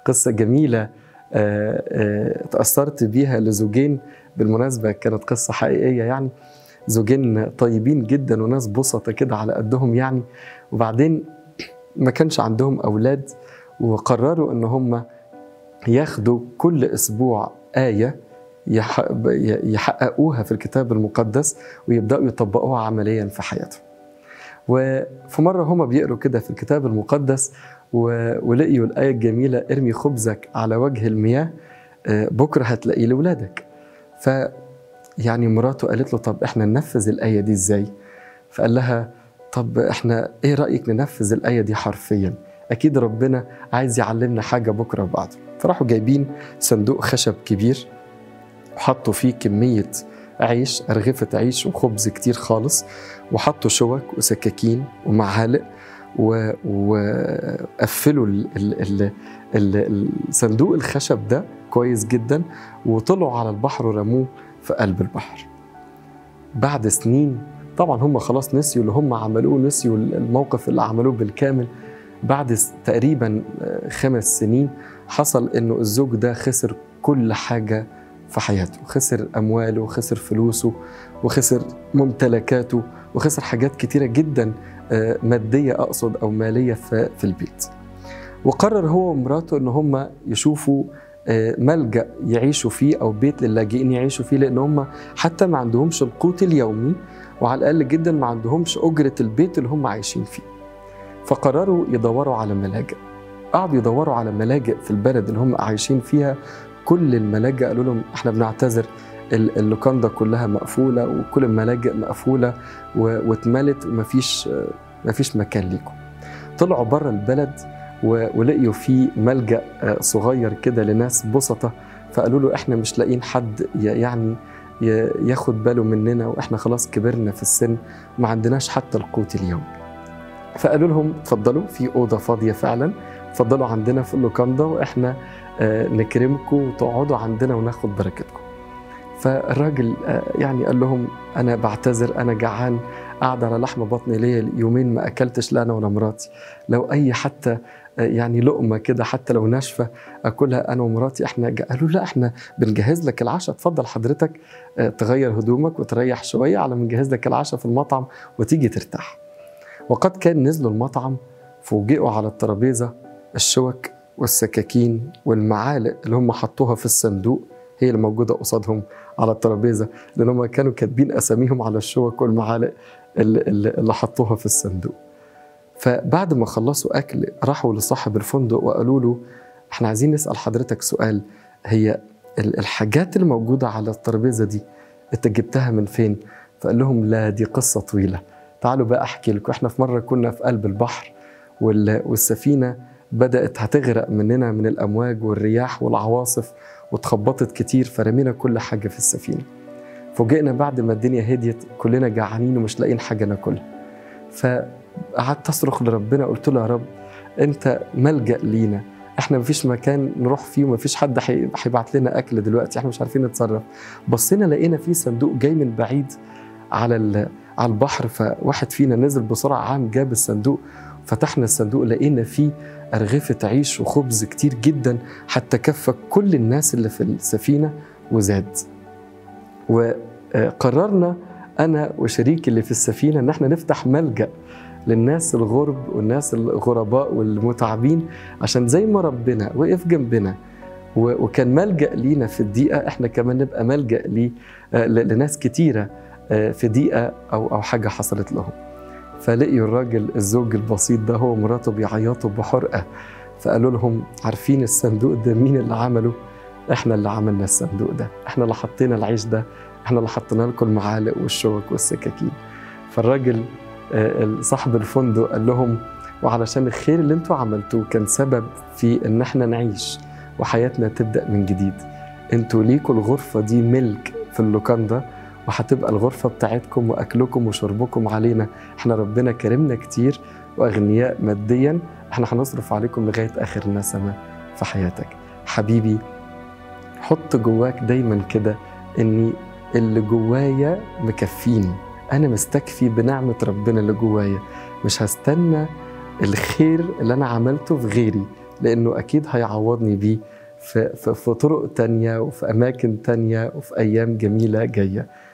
قصة جميلة آه، آه، تأثرت بيها لزوجين بالمناسبة كانت قصة حقيقية يعني زوجين طيبين جدا وناس بسطة كده على قدهم يعني وبعدين ما كانش عندهم أولاد وقرروا إن هم ياخدوا كل أسبوع آية يح- يحققوها في الكتاب المقدس ويبدأوا يطبقوها عمليا في حياتهم وفي مرة هما بيقروا كده في الكتاب المقدس و- ولقيوا الآية الجميلة ارمي خبزك على وجه المياه آه، بكرة هتلاقيه لولادك ف يعني مراته قالت له طب احنا ننفذ الآية دي ازاي فقال لها طب احنا ايه رأيك ننفذ الآية دي حرفيا اكيد ربنا عايز يعلمنا حاجة بكرة وبعده فراحوا جايبين صندوق خشب كبير وحطوا فيه كمية عيش أرغفة عيش وخبز كتير خالص وحطوا شوك وسكاكين ومعالق و- وقفلوا ال- ال- ال- ال- الصندوق الخشب ده كويس جدا وطلعوا على البحر ورموه في قلب البحر بعد سنين طبعا هم خلاص نسيوا اللي هم عملوه نسيوا الموقف اللي عملوه بالكامل بعد س- تقريبا آه، خمس سنين حصل انه الزوج ده خسر كل حاجه في حياته خسر امواله وخسر فلوسه وخسر ممتلكاته وخسر حاجات كتيره جدا آه، ماديه اقصد او ماليه في في البيت وقرر هو ومراته ان هم يشوفوا آه، ملجا يعيشوا فيه او بيت للاجئين يعيشوا فيه لان هم حتى ما عندهمش القوت اليومي وعلى الاقل جدا ما عندهمش اجره البيت اللي هم عايشين فيه فقرروا يدوروا على ملاجئ قعدوا يدوروا على ملاجئ في البلد اللي هم عايشين فيها كل الملاجئ قالوا لهم احنا بنعتذر ال- اللوكاندا كلها مقفوله وكل الملاجئ مقفوله و- واتملت ومفيش آه، مفيش مكان ليكم طلعوا بره البلد و- ولقيوا في ملجأ آه، صغير كده لناس بسطة فقالوا له احنا مش لاقيين حد ي- يعني ي- ياخد باله مننا واحنا خلاص كبرنا في السن ما عندناش حتى القوت اليومي فقالوا لهم اتفضلوا في اوضه فاضيه فعلا اتفضلوا عندنا في اللوكاندا واحنا آه، نكرمكم وتقعدوا عندنا وناخد بركتكم فالراجل آه، يعني قال لهم انا بعتذر انا جعان قاعد على لحم بطني ليا يومين ما اكلتش لا انا ولا مراتي لو اي حتى آه، يعني لقمه كده حتى لو ناشفه اكلها انا ومراتي احنا جا- قالوا لا احنا بنجهز لك العشاء اتفضل حضرتك آه، تغير هدومك وتريح شويه على ما نجهز لك العشاء في المطعم وتيجي ترتاح وقد كان نزلوا المطعم فوجئوا على الترابيزه الشوك والسكاكين والمعالق اللي هم حطوها في الصندوق هي اللي موجوده قصادهم على الترابيزه لان هم كانوا كاتبين اساميهم على الشوك والمعالق اللي, اللي اللي حطوها في الصندوق فبعد ما خلصوا اكل راحوا لصاحب الفندق وقالوا له احنا عايزين نسال حضرتك سؤال هي ال- الحاجات اللي موجوده على الترابيزه دي انت جبتها من فين فقال لهم لا دي قصه طويله تعالوا بقى احكي لكم احنا في مره كنا في قلب البحر وال- والسفينه بدات هتغرق مننا من الامواج والرياح والعواصف واتخبطت كتير فرمينا كل حاجه في السفينه فوجئنا بعد ما الدنيا هديت كلنا جعانين ومش لاقيين حاجه ناكلها فقعدت اصرخ لربنا قلت له يا رب انت ملجا لينا احنا مفيش مكان نروح فيه ومفيش حد حي- هيبعت لنا اكل دلوقتي احنا مش عارفين نتصرف بصينا لقينا في صندوق جاي من بعيد على ال- على البحر فواحد فينا نزل بسرعه عام جاب الصندوق فتحنا الصندوق لقينا فيه أرغفة عيش وخبز كتير جدا حتى كفى كل الناس اللي في السفينة وزاد وقررنا أنا وشريكي اللي في السفينة إن احنا نفتح ملجأ للناس الغرب والناس الغرباء والمتعبين عشان زي ما ربنا وقف جنبنا و- وكان ملجأ لينا في الضيقة احنا كمان نبقى ملجأ لي آه، ل- لناس كتيرة آه، في ضيقة أو أو حاجة حصلت لهم فلقيوا الراجل الزوج البسيط ده هو ومراته بيعيطوا بحرقة فقالوا لهم عارفين الصندوق ده مين اللي عمله احنا اللي عملنا الصندوق ده احنا اللي حطينا العيش ده احنا اللي حطينا لكم المعالق والشوك والسكاكين فالراجل آه، صاحب الفندق قال لهم وعلشان الخير اللي انتوا عملتوه كان سبب في ان احنا نعيش وحياتنا تبدا من جديد انتوا ليكوا الغرفه دي ملك في اللوكاندا وهتبقى الغرفه بتاعتكم واكلكم وشربكم علينا احنا ربنا كرمنا كتير واغنياء ماديا احنا هنصرف عليكم لغايه اخر نسمه في حياتك حبيبي حط جواك دايما كده اني اللي جوايا مكفيني انا مستكفي بنعمه ربنا اللي جوايا مش هستنى الخير اللي انا عملته في غيري لأنه أكيد هيعوضني بيه في, في, في طرق تانية وفي أماكن تانية وفي أيام جميلة جاية